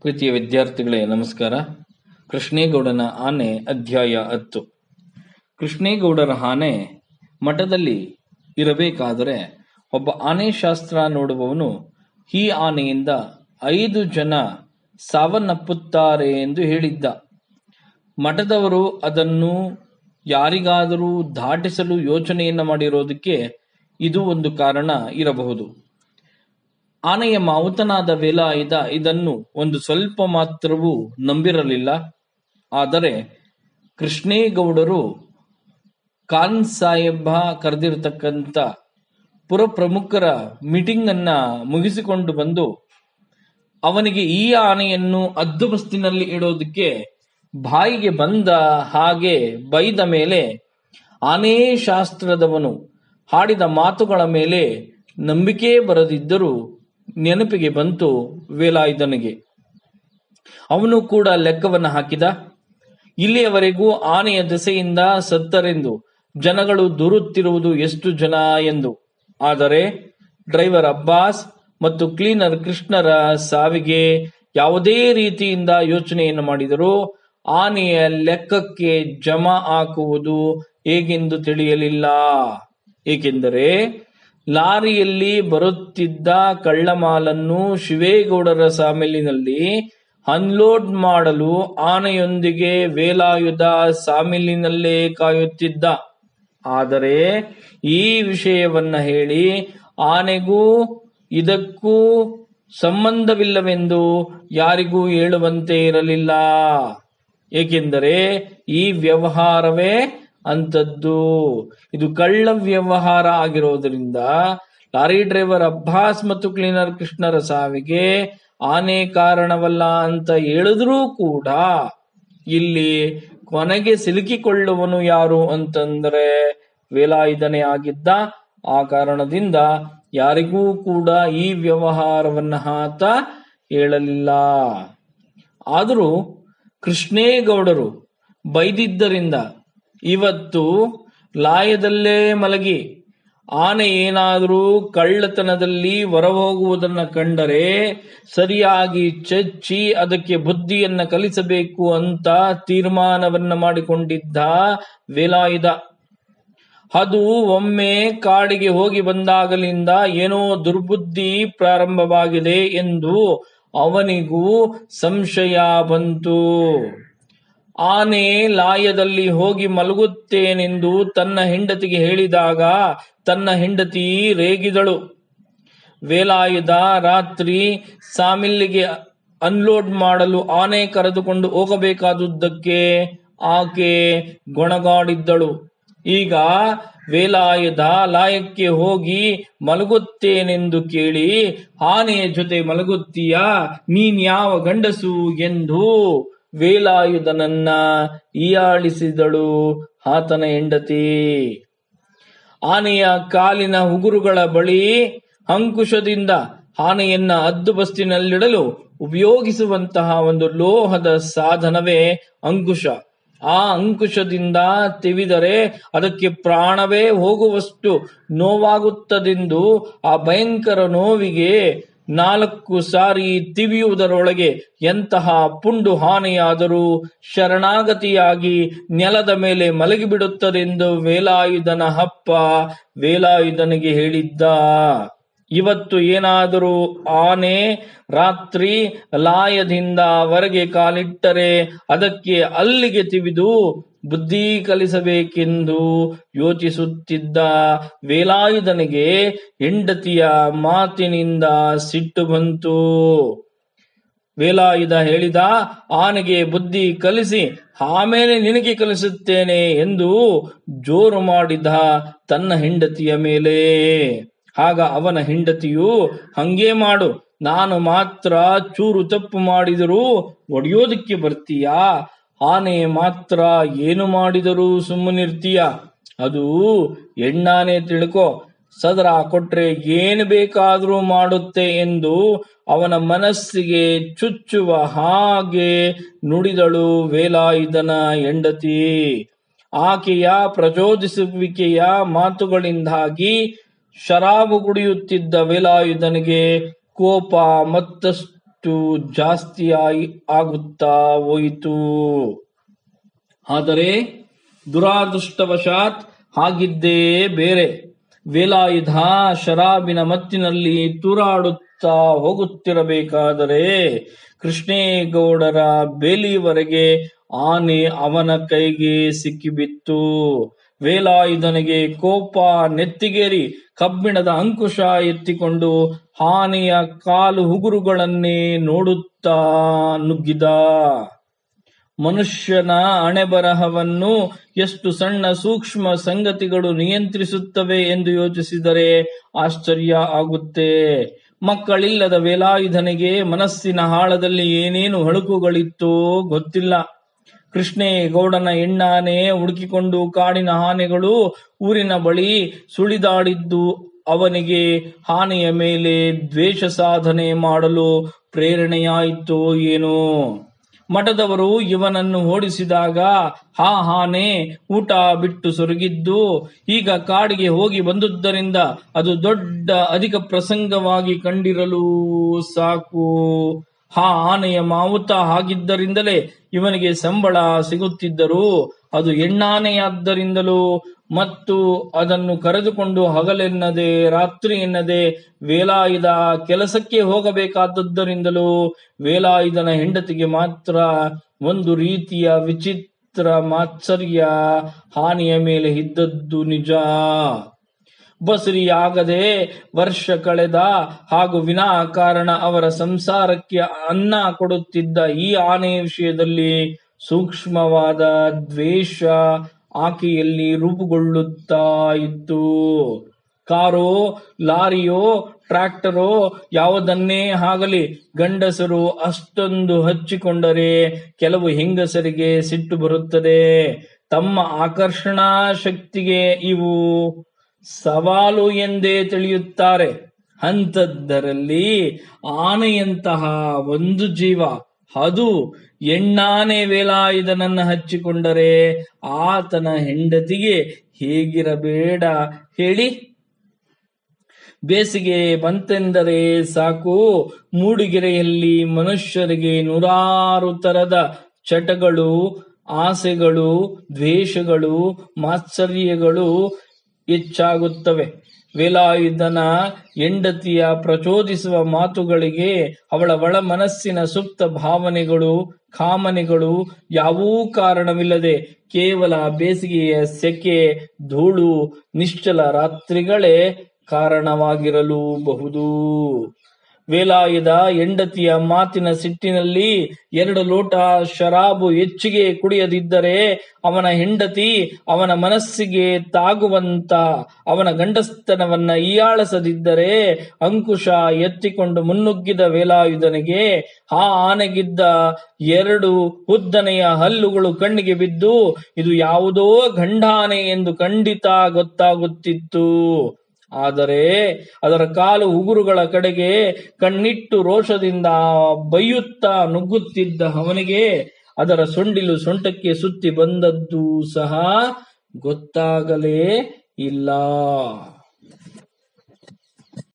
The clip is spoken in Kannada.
ಪ್ರೀತಿಯ ವಿದ್ಯಾರ್ಥಿಗಳೇ ನಮಸ್ಕಾರ ಕೃಷ್ಣೇಗೌಡನ ಆನೆ ಅಧ್ಯಾಯ ಹತ್ತು ಕೃಷ್ಣೇಗೌಡರ ಆನೆ ಮಠದಲ್ಲಿ ಇರಬೇಕಾದರೆ ಒಬ್ಬ ಆನೆ ಶಾಸ್ತ್ರ ನೋಡುವವನು ಈ ಆನೆಯಿಂದ ಐದು ಜನ ಸಾವನ್ನಪ್ಪುತ್ತಾರೆ ಎಂದು ಹೇಳಿದ್ದ ಮಠದವರು ಅದನ್ನು ಯಾರಿಗಾದರೂ ದಾಟಿಸಲು ಯೋಚನೆಯನ್ನ ಮಾಡಿರೋದಕ್ಕೆ ಇದು ಒಂದು ಕಾರಣ ಇರಬಹುದು ಆನೆಯ ಮಾವುತನಾದ ವೇಲಾಯುಧ ಇದನ್ನು ಒಂದು ಸ್ವಲ್ಪ ಮಾತ್ರವೂ ನಂಬಿರಲಿಲ್ಲ ಆದರೆ ಕೃಷ್ಣೇಗೌಡರು ಖಾನ್ ಸಾಹೇಬ ಕರೆದಿರತಕ್ಕಂಥ ಪುರ ಪ್ರಮುಖರ ಮೀಟಿಂಗ್ ಅನ್ನ ಮುಗಿಸಿಕೊಂಡು ಬಂದು ಅವನಿಗೆ ಈ ಆನೆಯನ್ನು ಹದ್ದುಬಸ್ತಿನಲ್ಲಿ ಇಡೋದಕ್ಕೆ ಬಾಯಿಗೆ ಬಂದ ಹಾಗೆ ಬೈದ ಮೇಲೆ ಆನೆ ಶಾಸ್ತ್ರದವನು ಹಾಡಿದ ಮಾತುಗಳ ಮೇಲೆ ನಂಬಿಕೆ ಬರದಿದ್ದರೂ ನೆನಪಿಗೆ ಬಂತು ವೇಲಾಯುಧನಿಗೆ ಅವನು ಕೂಡ ಲೆಕ್ಕವನ್ನು ಹಾಕಿದ ಇಲ್ಲಿಯವರೆಗೂ ಆನೆಯ ದೆಸೆಯಿಂದ ಸತ್ತರೆಂದು ಜನಗಳು ದೂರುತ್ತಿರುವುದು ಎಷ್ಟು ಜನ ಎಂದು ಆದರೆ ಡ್ರೈವರ್ ಅಬ್ಬಾಸ್ ಮತ್ತು ಕ್ಲೀನರ್ ಕೃಷ್ಣರ ಸಾವಿಗೆ ಯಾವುದೇ ರೀತಿಯಿಂದ ಯೋಚನೆಯನ್ನು ಮಾಡಿದರೂ ಆನೆಯ ಲೆಕ್ಕಕ್ಕೆ ಜಮಾ ಹಾಕುವುದು ಹೇಗೆಂದು ತಿಳಿಯಲಿಲ್ಲ ಏಕೆಂದರೆ ಲಾರಿಯಲ್ಲಿ ಬರುತ್ತಿದ್ದ ಕಳ್ಳಮಾಲನ್ನು ಶಿವೇಗೌಡರ ಸಾಮಿಲಿನಲ್ಲಿ ಅನ್ಲೋಡ್ ಮಾಡಲು ಆನೆಯೊಂದಿಗೆ ವೇಲಾಯುಧ ಸಾಮಿಲಿನಲ್ಲೇ ಕಾಯುತ್ತಿದ್ದ ಆದರೆ ಈ ವಿಷಯವನ್ನ ಹೇಳಿ ಆನೆಗೂ ಇದಕ್ಕೂ ಸಂಬಂಧವಿಲ್ಲವೆಂದು ಯಾರಿಗೂ ಹೇಳುವಂತೆ ಇರಲಿಲ್ಲ ಏಕೆಂದರೆ ಈ ವ್ಯವಹಾರವೇ ಅಂತದ್ದು ಇದು ಕಳ್ಳ ವ್ಯವಹಾರ ಆಗಿರೋದ್ರಿಂದ ಲಾರಿ ಡ್ರೈವರ್ ಅಬ್ಬಾಸ್ ಮತ್ತು ಕ್ಲೀನರ್ ಕೃಷ್ಣರ ಸಾವಿಗೆ ಆನೆ ಕಾರಣವಲ್ಲ ಅಂತ ಹೇಳಿದ್ರೂ ಕೂಡ ಇಲ್ಲಿ ಕೊನೆಗೆ ಸಿಲುಕಿಕೊಳ್ಳುವನು ಯಾರು ಅಂತಂದ್ರೆ ವೇಲಾಯುಧನೇ ಆಗಿದ್ದ ಆ ಕಾರಣದಿಂದ ಯಾರಿಗೂ ಕೂಡ ಈ ವ್ಯವಹಾರವನ್ನ ಆತ ಹೇಳಲಿಲ್ಲ ಆದರೂ ಕೃಷ್ಣೇಗೌಡರು ಬೈದಿದ್ದರಿಂದ ಇವತ್ತು ಲಾಯದಲ್ಲೇ ಮಲಗಿ ಆನೆ ಏನಾದರೂ ಕಳ್ಳತನದಲ್ಲಿ ಹೊರಹೋಗುವುದನ್ನ ಕಂಡರೆ ಸರಿಯಾಗಿ ಚಚ್ಚಿ ಅದಕ್ಕೆ ಬುದ್ಧಿಯನ್ನ ಕಲಿಸಬೇಕು ಅಂತ ತೀರ್ಮಾನವನ್ನ ಮಾಡಿಕೊಂಡಿದ್ದ ವೇಲಾಯುಧ ಅದು ಒಮ್ಮೆ ಕಾಡಿಗೆ ಹೋಗಿ ಬಂದಾಗಲಿಂದ ಏನೋ ದುರ್ಬುದ್ಧಿ ಪ್ರಾರಂಭವಾಗಿದೆ ಎಂದು ಅವನಿಗೂ ಸಂಶಯ ಬಂತು ಆನೆ ಲಾಯದಲ್ಲಿ ಹೋಗಿ ಮಲಗುತ್ತೇನೆಂದು ತನ್ನ ಹೆಂಡತಿಗೆ ಹೇಳಿದಾಗ ತನ್ನ ಹೆಂಡತಿ ರೇಗಿದಳು ವೇಲಾಯುಧ ರಾತ್ರಿ ಸಾಮಿಲ್ಲಿಗೆ ಅನ್ಲೋಡ್ ಮಾಡಲು ಆನೆ ಕರೆದುಕೊಂಡು ಹೋಗಬೇಕಾದುದಕ್ಕೆ ಆಕೆ ಗೊಣಗಾಡಿದ್ದಳು ಈಗ ವೇಲಾಯುಧ ಲಾಯಕ್ಕೆ ಹೋಗಿ ಮಲಗುತ್ತೇನೆಂದು ಕೇಳಿ ಆನೆಯ ಜೊತೆ ಮಲಗುತ್ತೀಯಾ ನೀನ್ ಯಾವ ಗಂಡಸು ಎಂದು ವೇಲಾಯುಧನನ್ನ ಹೀಯಾಳಿಸಿದಳು ಆತನ ಹೆಂಡತಿ ಆನೆಯ ಕಾಲಿನ ಉಗುರುಗಳ ಬಳಿ ಅಂಕುಶದಿಂದ ಆನೆಯನ್ನ ಹದ್ದುಬಸ್ತಿನಲ್ಲಿಡಲು ಉಪಯೋಗಿಸುವಂತಹ ಒಂದು ಲೋಹದ ಸಾಧನವೇ ಅಂಕುಶ ಆ ಅಂಕುಶದಿಂದ ತಿವಿದರೆ ಅದಕ್ಕೆ ಪ್ರಾಣವೇ ಹೋಗುವಷ್ಟು ನೋವಾಗುತ್ತದೆಂದು ಆ ಭಯಂಕರ ನೋವಿಗೆ ನಾಲ್ಕು ಸಾರಿ ತಿವಿಯುವುದರೊಳಗೆ ಎಂತಹ ಪುಂಡು ಹಾನಿಯಾದರೂ ಶರಣಾಗತಿಯಾಗಿ ನೆಲದ ಮೇಲೆ ಮಲಗಿಬಿಡುತ್ತದೆಂದು ವೇಲಾಯುಧನ ಹಪ್ಪ ವೇಲಾಯುಧನಿಗೆ ಹೇಳಿದ್ದ ಇವತ್ತು ಏನಾದರೂ ಆನೆ ರಾತ್ರಿ ಲಾಯದಿಂದ ಹೊರಗೆ ಕಾಲಿಟ್ಟರೆ ಅದಕ್ಕೆ ಅಲ್ಲಿಗೆ ತಿವಿದು ಬುದ್ಧಿ ಕಲಿಸಬೇಕೆಂದು ಯೋಚಿಸುತ್ತಿದ್ದ ವೇಲಾಯುಧನಿಗೆ ಹೆಂಡತಿಯ ಮಾತಿನಿಂದ ಸಿಟ್ಟು ಬಂತು ವೇಲಾಯುಧ ಹೇಳಿದ ಆನೆಗೆ ಬುದ್ಧಿ ಕಲಿಸಿ ಆಮೇಲೆ ನಿನಗೆ ಕಲಿಸುತ್ತೇನೆ ಎಂದು ಜೋರು ಮಾಡಿದ ತನ್ನ ಹೆಂಡತಿಯ ಮೇಲೆ ಆಗ ಅವನ ಹೆಂಡತಿಯು ಹಂಗೆ ಮಾಡು ನಾನು ಮಾತ್ರ ಚೂರು ತಪ್ಪು ಮಾಡಿದರೂ ಒಡೆಯೋದಕ್ಕೆ ಬರ್ತೀಯಾ ಆನೆ ಮಾತ್ರ ಏನು ಮಾಡಿದರೂ ಸುಮ್ಮನಿರ್ತೀಯ ಅದು ಎಣ್ಣಾನೆ ತಿಳ್ಕೊ ಸದರ ಕೊಟ್ರೆ ಏನು ಬೇಕಾದರೂ ಮಾಡುತ್ತೆ ಎಂದು ಅವನ ಮನಸ್ಸಿಗೆ ಚುಚ್ಚುವ ಹಾಗೆ ನುಡಿದಳು ವೇಲಾಯುಧನ ಹೆಂಡತಿ ಆಕೆಯ ಪ್ರಚೋದಿಸುವಿಕೆಯ ಮಾತುಗಳಿಂದಾಗಿ ಶರಾಬು ಕುಡಿಯುತ್ತಿದ್ದ ವೇಲಾಯುಧನಿಗೆ ಕೋಪ ಮತ್ತಷ್ಟು ಮತ್ತಷ್ಟು ಜಾಸ್ತಿ ಆಗುತ್ತಾ ಹೋಯಿತು ಆದರೆ ದುರಾದೃಷ್ಟವಶಾತ್ ಹಾಗಿದ್ದೇ ಬೇರೆ ವೇಲಾಯುಧ ಶರಾಬಿನ ಮತ್ತಿನಲ್ಲಿ ತೂರಾಡುತ್ತಾ ಹೋಗುತ್ತಿರಬೇಕಾದರೆ ಕೃಷ್ಣೇಗೌಡರ ಬೇಲಿವರೆಗೆ ಆನೆ ಅವನ ಕೈಗೆ ಸಿಕ್ಕಿಬಿತ್ತು ವೇಲಾಯುಧನಿಗೆ ಕೋಪ ನೆತ್ತಿಗೇರಿ ಕಬ್ಬಿಣದ ಅಂಕುಶ ಎತ್ತಿಕೊಂಡು ಆನೆಯ ಕಾಲು ಹುಗುರುಗಳನ್ನೇ ನೋಡುತ್ತಾ ನುಗ್ಗಿದ ಮನುಷ್ಯನ ಹಣೆಬರಹವನ್ನು ಎಷ್ಟು ಸಣ್ಣ ಸೂಕ್ಷ್ಮ ಸಂಗತಿಗಳು ನಿಯಂತ್ರಿಸುತ್ತವೆ ಎಂದು ಯೋಚಿಸಿದರೆ ಆಶ್ಚರ್ಯ ಆಗುತ್ತೆ ಮಕ್ಕಳಿಲ್ಲದ ವೇಲಾಯುಧನಿಗೆ ಮನಸ್ಸಿನ ಹಾಳದಲ್ಲಿ ಏನೇನು ಹಳುಕುಗಳಿತ್ತೋ ಗೊತ್ತಿಲ್ಲ ಕೃಷ್ಣೇಗೌಡನ ಎಣ್ಣಾನೆ ಹುಡುಕಿಕೊಂಡು ಕಾಡಿನ ಆನೆಗಳು ಊರಿನ ಬಳಿ ಸುಳಿದಾಡಿದ್ದು ಅವನಿಗೆ ಆನೆಯ ಮೇಲೆ ದ್ವೇಷ ಸಾಧನೆ ಮಾಡಲು ಪ್ರೇರಣೆಯಾಯಿತೋ ಏನೋ ಮಠದವರು ಇವನನ್ನು ಓಡಿಸಿದಾಗ ಹಾ ಆನೆ ಊಟ ಬಿಟ್ಟು ಸೊರಗಿದ್ದು ಈಗ ಕಾಡಿಗೆ ಹೋಗಿ ಬಂದುದರಿಂದ ಅದು ದೊಡ್ಡ ಅಧಿಕ ಪ್ರಸಂಗವಾಗಿ ಕಂಡಿರಲು ಸಾಕು ಆ ಆನೆಯ ಮಾವುತ ಆಗಿದ್ದರಿಂದಲೇ ಇವನಿಗೆ ಸಂಬಳ ಸಿಗುತ್ತಿದ್ದರೂ ಅದು ಎಣ್ಣಾನೆಯಾದ್ದರಿಂದಲೂ ಮತ್ತು ಅದನ್ನು ಕರೆದುಕೊಂಡು ಹಗಲೆನ್ನದೆ ರಾತ್ರಿ ಎನ್ನದೆ ವೇಲಾಯುಧ ಕೆಲಸಕ್ಕೆ ಹೋಗಬೇಕಾದದ್ದರಿಂದಲೂ ವೇಲಾಯುಧನ ಹೆಂಡತಿಗೆ ಮಾತ್ರ ಒಂದು ರೀತಿಯ ವಿಚಿತ್ರ ಮಾತ್ಸರ್ಯ ಹಾನಿಯ ಮೇಲೆ ಇದ್ದದ್ದು ನಿಜ ಬಸರಿಯಾಗದೆ ವರ್ಷ ಕಳೆದ ಹಾಗೂ ವಿನಾಕಾರಣ ಅವರ ಸಂಸಾರಕ್ಕೆ ಅನ್ನ ಕೊಡುತ್ತಿದ್ದ ಈ ಆನೆಯ ವಿಷಯದಲ್ಲಿ ಸೂಕ್ಷ್ಮವಾದ ದ್ವೇಷ ಆಕೆಯಲ್ಲಿ ರೂಪುಗೊಳ್ಳುತ್ತಾ ಇತ್ತು ಕಾರೋ ಲಾರಿಯೋ ಟ್ರ್ಯಾಕ್ಟರೋ ಯಾವುದನ್ನೇ ಆಗಲಿ ಗಂಡಸರು ಅಷ್ಟೊಂದು ಹಚ್ಚಿಕೊಂಡರೆ ಕೆಲವು ಹೆಂಗಸರಿಗೆ ಸಿಟ್ಟು ಬರುತ್ತದೆ ತಮ್ಮ ಆಕರ್ಷಣಾ ಶಕ್ತಿಗೆ ಇವು ಸವಾಲು ಎಂದೇ ತಿಳಿಯುತ್ತಾರೆ ಅಂಥದ್ದರಲ್ಲಿ ಆನೆಯಂತಹ ಒಂದು ಜೀವ ಅದು ಎಣ್ಣಾನೆ ವೇಲಾಯುಧನನ್ನ ಹಚ್ಚಿಕೊಂಡರೆ ಆತನ ಹೆಂಡತಿಗೆ ಹೇಗಿರಬೇಡ ಹೇಳಿ ಬೇಸಿಗೆ ಬಂತೆಂದರೆ ಸಾಕು ಮೂಡಿಗೆರೆಯಲ್ಲಿ ಮನುಷ್ಯರಿಗೆ ನೂರಾರು ತರದ ಚಟಗಳು ಆಸೆಗಳು ದ್ವೇಷಗಳು ಮಾತ್ಸರ್ಯಗಳು ಹೆಚ್ಚಾಗುತ್ತವೆ ವೇಲಾಯುಧನ ಹೆಂಡತಿಯ ಪ್ರಚೋದಿಸುವ ಮಾತುಗಳಿಗೆ ಅವಳ ಒಳ ಮನಸ್ಸಿನ ಸುಪ್ತ ಭಾವನೆಗಳು ಕಾಮನೆಗಳು ಯಾವೂ ಕಾರಣವಿಲ್ಲದೆ ಕೇವಲ ಬೇಸಿಗೆಯ ಸೆಕೆ ಧೂಳು ನಿಶ್ಚಲ ರಾತ್ರಿಗಳೇ ಕಾರಣವಾಗಿರಲು ಬಹುದು ವೇಲಾಯುಧ ಹೆಂಡತಿಯ ಮಾತಿನ ಸಿಟ್ಟಿನಲ್ಲಿ ಎರಡು ಲೋಟ ಶರಾಬು ಹೆಚ್ಚಿಗೆ ಕುಡಿಯದಿದ್ದರೆ ಅವನ ಹೆಂಡತಿ ಅವನ ಮನಸ್ಸಿಗೆ ತಾಗುವಂತ ಅವನ ಗಂಡಸ್ತನವನ್ನ ಈಯಾಳಿಸದಿದ್ದರೆ ಅಂಕುಶ ಎತ್ತಿಕೊಂಡು ಮುನ್ನುಗ್ಗಿದ ವೇಲಾಯುಧನಿಗೆ ಆ ಆನೆಗಿದ್ದ ಎರಡು ಉದ್ದನೆಯ ಹಲ್ಲುಗಳು ಕಣ್ಣಿಗೆ ಬಿದ್ದು ಇದು ಯಾವುದೋ ಗಂಡಾನೆ ಎಂದು ಖಂಡಿತ ಗೊತ್ತಾಗುತ್ತಿತ್ತು ಆದರೆ ಅದರ ಕಾಲು ಉಗುರುಗಳ ಕಡೆಗೆ ಕಣ್ಣಿಟ್ಟು ರೋಷದಿಂದ ಬೈಯುತ್ತಾ ನುಗ್ಗುತ್ತಿದ್ದ ಅವನಿಗೆ ಅದರ ಸೊಂಡಿಲು ಸೊಂಟಕ್ಕೆ ಸುತ್ತಿ ಬಂದದ್ದು ಸಹ ಗೊತ್ತಾಗಲೇ ಇಲ್ಲ